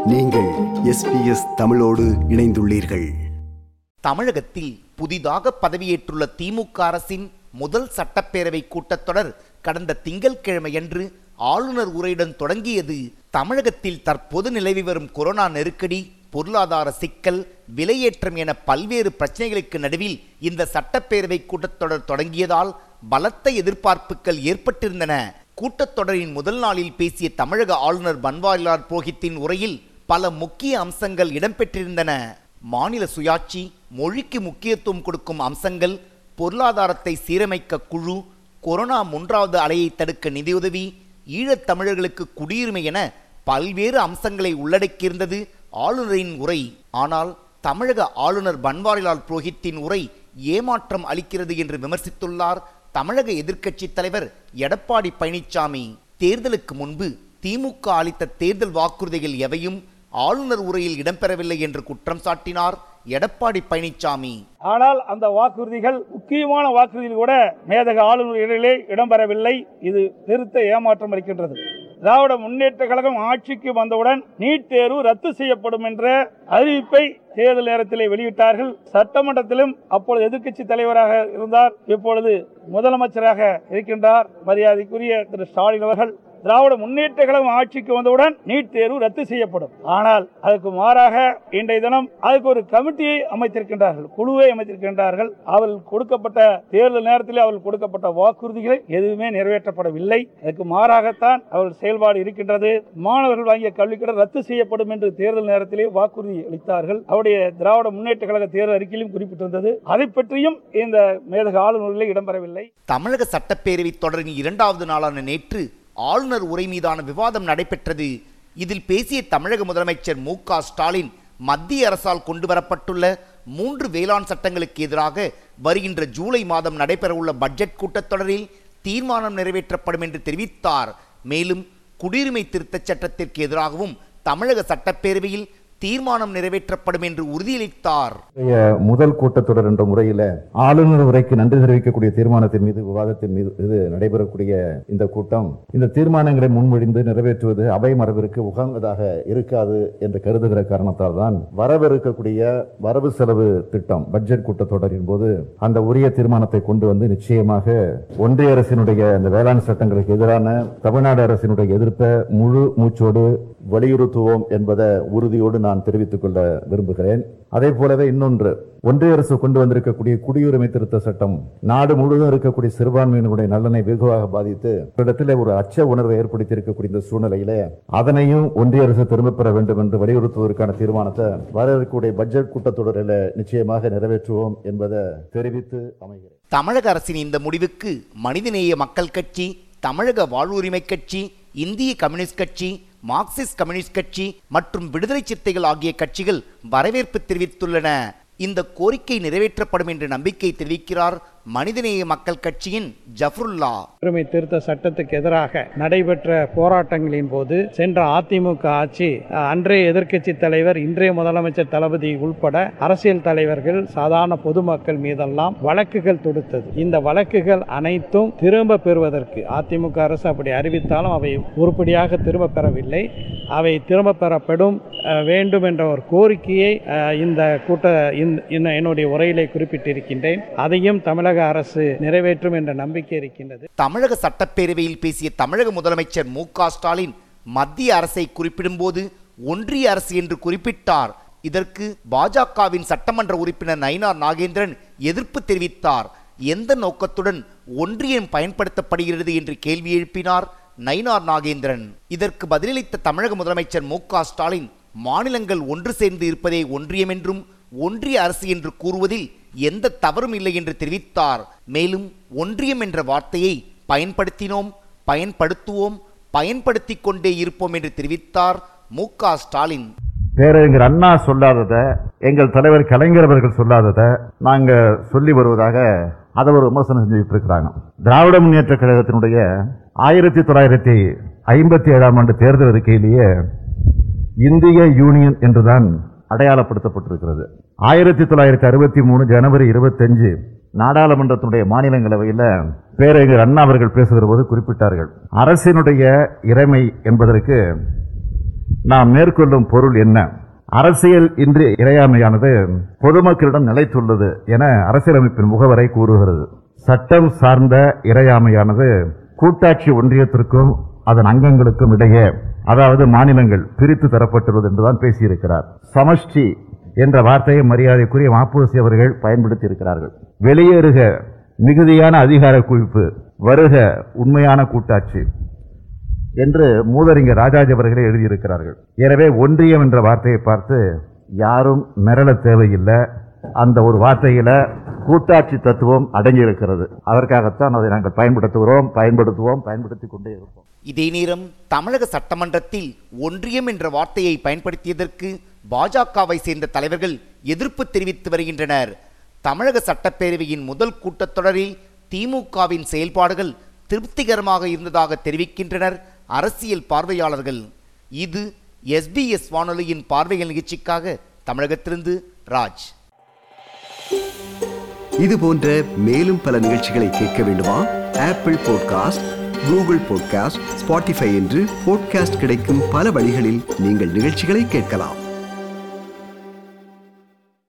நீங்கள் எஸ்பிஎஸ் தமிழோடு இணைந்துள்ளீர்கள் தமிழகத்தில் புதிதாக பதவியேற்றுள்ள திமுக அரசின் முதல் சட்டப்பேரவை கூட்டத்தொடர் கடந்த திங்கட்கிழமையன்று ஆளுநர் உரையுடன் தொடங்கியது தமிழகத்தில் தற்போது நிலவி வரும் கொரோனா நெருக்கடி பொருளாதார சிக்கல் விலையேற்றம் என பல்வேறு பிரச்சனைகளுக்கு நடுவில் இந்த சட்டப்பேரவை கூட்டத்தொடர் தொடங்கியதால் பலத்த எதிர்பார்ப்புகள் ஏற்பட்டிருந்தன கூட்டத்தொடரின் முதல் நாளில் பேசிய தமிழக ஆளுநர் பன்வாரிலால் புரோஹித்தின் உரையில் பல முக்கிய அம்சங்கள் இடம்பெற்றிருந்தன மாநில சுயாட்சி மொழிக்கு முக்கியத்துவம் கொடுக்கும் அம்சங்கள் பொருளாதாரத்தை சீரமைக்க குழு கொரோனா மூன்றாவது அலையை தடுக்க நிதியுதவி ஈழத் தமிழர்களுக்கு குடியுரிமை என பல்வேறு அம்சங்களை உள்ளடக்கியிருந்தது ஆளுநரின் உரை ஆனால் தமிழக ஆளுநர் பன்வாரிலால் புரோஹித்தின் உரை ஏமாற்றம் அளிக்கிறது என்று விமர்சித்துள்ளார் தமிழக எதிர்க்கட்சித் தலைவர் எடப்பாடி பழனிசாமி தேர்தலுக்கு முன்பு திமுக அளித்த தேர்தல் வாக்குறுதிகள் எவையும் ஆளுநர் உரையில் இடம்பெறவில்லை என்று குற்றம் சாட்டினார் எடப்பாடி பழனிசாமி ஆனால் அந்த வாக்குறுதிகள் முக்கியமான வாக்குறுதிகள் கூட மேதக ஆளுநர் இடையிலே இடம்பெறவில்லை இது பெருத்த ஏமாற்றம் அளிக்கின்றது திராவிட முன்னேற்ற கழகம் ஆட்சிக்கு வந்தவுடன் நீட் தேர்வு ரத்து செய்யப்படும் என்ற அறிவிப்பை தேர்தல் நேரத்திலே வெளியிட்டார்கள் சட்டமன்றத்திலும் அப்பொழுது எதிர்க்கட்சி தலைவராக இருந்தார் இப்பொழுது முதலமைச்சராக இருக்கின்றார் மரியாதைக்குரிய திரு ஸ்டாலின் அவர்கள் திராவிட முன்னேற்ற கழகம் ஆட்சிக்கு வந்தவுடன் நீட் தேர்வு ரத்து செய்யப்படும் ஆனால் அதுக்கு மாறாக இன்றைய தினம் அதுக்கு ஒரு கமிட்டியை அமைத்திருக்கின்றார்கள் குழுவை அமைத்திருக்கின்றார்கள் அவர்கள் கொடுக்கப்பட்ட தேர்தல் நேரத்தில் அவர்கள் கொடுக்கப்பட்ட வாக்குறுதிகள் எதுவுமே நிறைவேற்றப்படவில்லை அதுக்கு மாறாகத்தான் அவர்கள் செயல்பாடு இருக்கின்றது மாணவர்கள் வாங்கிய கல்விக்கடன் ரத்து செய்யப்படும் என்று தேர்தல் நேரத்திலே வாக்குறுதி அளித்தார்கள் அவருடைய திராவிட முன்னேற்ற கழக தேர்தல் அறிக்கையிலும் குறிப்பிட்டிருந்தது அதை பற்றியும் இந்த மேதக ஆளுநர்களில் இடம்பெறவில்லை தமிழக சட்டப்பேரவை தொடரின் இரண்டாவது நாளான நேற்று ஆளுநர் உரை மீதான விவாதம் நடைபெற்றது இதில் பேசிய தமிழக முதலமைச்சர் மு க ஸ்டாலின் மத்திய அரசால் கொண்டு வரப்பட்டுள்ள மூன்று வேளாண் சட்டங்களுக்கு எதிராக வருகின்ற ஜூலை மாதம் நடைபெறவுள்ள பட்ஜெட் கூட்டத்தொடரில் தீர்மானம் நிறைவேற்றப்படும் என்று தெரிவித்தார் மேலும் குடியுரிமை திருத்தச் சட்டத்திற்கு எதிராகவும் தமிழக சட்டப்பேரவையில் தீர்மானம் நிறைவேற்றப்படும் என்று உறுதியளித்தார் இன்றைய முதல் கூட்டத்தொடர் என்ற முறையில ஆளுநர் உரைக்கு நன்றி தெரிவிக்கக்கூடிய தீர்மானத்தின் மீது விவாதத்தின் மீது இது நடைபெறக்கூடிய இந்த கூட்டம் இந்த தீர்மானங்களை முன்மொழிந்து நிறைவேற்றுவது அவை மரபிற்கு உகந்ததாக இருக்காது என்று கருதுகிற காரணத்தால் தான் வரவிருக்கக்கூடிய வரவு செலவு திட்டம் பட்ஜெட் கூட்டத்தொடரின் போது அந்த உரிய தீர்மானத்தை கொண்டு வந்து நிச்சயமாக ஒன்றிய அரசினுடைய இந்த வேளாண் சட்டங்களுக்கு எதிரான தமிழ்நாடு அரசினுடைய எதிர்ப்பை முழு மூச்சோடு வலியுறுத்துவோம் என்பதை உறுதியோடு நான் தெரிவித்துக் கொள்ள விரும்புகிறேன் அதே போலவே இன்னொன்று ஒன்றிய அரசு கொண்டு வந்திருக்கக்கூடிய குடியுரிமை திருத்த சட்டம் நாடு முழுவதும் இருக்கக்கூடிய சிறுபான்மையினருடைய நலனை வெகுவாக பாதித்து இடத்துல ஒரு அச்ச உணர்வை ஏற்படுத்தி இருக்கக்கூடிய இந்த சூழ்நிலையிலே அதனையும் ஒன்றிய அரசு திரும்பப் பெற வேண்டும் என்று வலியுறுத்துவதற்கான தீர்மானத்தை வர இருக்கக்கூடிய பட்ஜெட் கூட்டத்தொடரில் நிச்சயமாக நிறைவேற்றுவோம் என்பதை தெரிவித்து அமைகிறேன் தமிழக அரசின் இந்த முடிவுக்கு மனிதநேய மக்கள் கட்சி தமிழக வாழ்வுரிமை கட்சி இந்திய கம்யூனிஸ்ட் கட்சி மார்க்சிஸ்ட் கம்யூனிஸ்ட் கட்சி மற்றும் விடுதலை சிறுத்தைகள் ஆகிய கட்சிகள் வரவேற்பு தெரிவித்துள்ளன இந்த கோரிக்கை நிறைவேற்றப்படும் என்று நம்பிக்கை தெரிவிக்கிறார் மனிதநேய மக்கள் கட்சியின் ஜஃப்ருல்லா உரிமை திருத்த சட்டத்துக்கு எதிராக நடைபெற்ற போராட்டங்களின் போது சென்ற அதிமுக ஆட்சி அஹ், அன்றைய எதிர்க்கட்சி தலைவர் இன்றைய முதலமைச்சர் தளபதி உள்பட அரசியல் தலைவர்கள் சாதாரண பொதுமக்கள் மீதெல்லாம் வழக்குகள் தொடுத்தது இந்த வழக்குகள் அனைத்தும் திரும்ப பெறுவதற்கு அதிமுக அரசு அப்படி அறிவித்தாலும் அவை உருப்படியாக திரும்ப பெறவில்லை அவை திரும்ப பெறப்படும் அஹ், வேண்டும் என்ற ஒரு கோரிக்கையை அஹ், இந்த கூட்ட இந்த- இந்த- என்னுடைய உரையிலே குறிப்பிட்டிருக்கின்றேன் அதையும் தமிழக அரசு நிறைவேற்றும் என்ற நம்பிக்கை இருக்கின்றது தமிழக சட்டப்பேரவையில் பேசிய தமிழக முதலமைச்சர் மு க ஸ்டாலின் மத்திய அரசை குறிப்பிடும்போது ஒன்றிய அரசு என்று குறிப்பிட்டார் இதற்கு பாஜகவின் சட்டமன்ற உறுப்பினர் நயினார் நாகேந்திரன் எதிர்ப்பு தெரிவித்தார் எந்த நோக்கத்துடன் ஒன்றியம் பயன்படுத்தப்படுகிறது என்று கேள்வி எழுப்பினார் நயினார் நாகேந்திரன் இதற்கு பதிலளித்த தமிழக முதலமைச்சர் மு க ஸ்டாலின் மாநிலங்கள் ஒன்று சேர்ந்து இருப்பதே ஒன்றியம் என்றும் ஒன்றிய அரசு என்று கூறுவதில் எந்த தவறும் இல்லை என்று தெரிவித்தார் மேலும் ஒன்றியம் என்ற வார்த்தையை பயன்படுத்தினோம் பயன்படுத்துவோம் பயன்படுத்திக் கொண்டே இருப்போம் என்று தெரிவித்தார் மு க ஸ்டாலின் பேரறிஞர் அண்ணா சொல்லாததை எங்கள் தலைவர் கலைஞர் அவர்கள் சொல்லாததை நாங்க சொல்லி வருவதாக அதை ஒரு விமர்சனம் செஞ்சுட்டு இருக்கிறாங்க திராவிட முன்னேற்ற கழகத்தினுடைய ஆயிரத்தி தொள்ளாயிரத்தி ஐம்பத்தி ஏழாம் ஆண்டு தேர்தல் அறிக்கையிலேயே இந்திய யூனியன் என்றுதான் அடையாளப்படுத்தப்பட்டிருக்கிறது ஆயிரத்தி தொள்ளாயிரத்தி அறுபத்தி மூணு ஜனவரி இருபத்தஞ்சு நாடாளுமன்றத்தினுடைய மாநிலங்களவையில் பேரறிஞர் அண்ணா அவர்கள் பேசுகிற போது குறிப்பிட்டார்கள் அரசினுடைய இறைமை என்பதற்கு நாம் மேற்கொள்ளும் பொருள் என்ன அரசியல் இன்று இறையாமையானது பொதுமக்களிடம் நிலைத்துள்ளது என அரசியலமைப்பின் முகவரை கூறுகிறது சட்டம் சார்ந்த இறையாமையானது கூட்டாட்சி ஒன்றியத்திற்கும் அதன் அங்கங்களுக்கும் இடையே அதாவது மாநிலங்கள் பிரித்து தரப்பட்டுள்ளது என்றுதான் பேசியிருக்கிறார் சமஷ்டி என்ற வார்த்தையை மரியாதைக்குரிய மாப்பூசி அவர்கள் பயன்படுத்தி இருக்கிறார்கள் வெளியேறுக மிகுதியான அதிகார குவிப்பு வருக உண்மையான கூட்டாட்சி என்று மூதறிஞர் ராஜாஜி அவர்களே எழுதியிருக்கிறார்கள் எனவே ஒன்றியம் என்ற வார்த்தையை பார்த்து யாரும் மிரள தேவையில்லை அந்த ஒரு வார்த்தையில கூட்டாட்சி தத்துவம் அடங்கியிருக்கிறது அதற்காகத்தான் அதை நாங்கள் பயன்படுத்துகிறோம் பயன்படுத்துவோம் பயன்படுத்திக் கொண்டே இருப்போம் இதே நேரம் தமிழக சட்டமன்றத்தில் ஒன்றியம் என்ற வார்த்தையை பயன்படுத்தியதற்கு பாஜகவை சேர்ந்த தலைவர்கள் எதிர்ப்பு தெரிவித்து வருகின்றனர் தமிழக சட்டப்பேரவையின் முதல் கூட்டத்தொடரில் திமுகவின் செயல்பாடுகள் திருப்திகரமாக இருந்ததாக தெரிவிக்கின்றனர் அரசியல் பார்வையாளர்கள் இது எஸ்பிஎஸ் வானொலியின் பார்வைகள் நிகழ்ச்சிக்காக தமிழகத்திலிருந்து ராஜ் இது போன்ற மேலும் பல நிகழ்ச்சிகளை கேட்க வேண்டுமா Apple podcast Google podcast Spotify என்று பாட்காஸ்ட் கிடைக்கும் பல வழிகளில் நீங்கள் நிகழ்ச்சிகளை கேட்கலாம்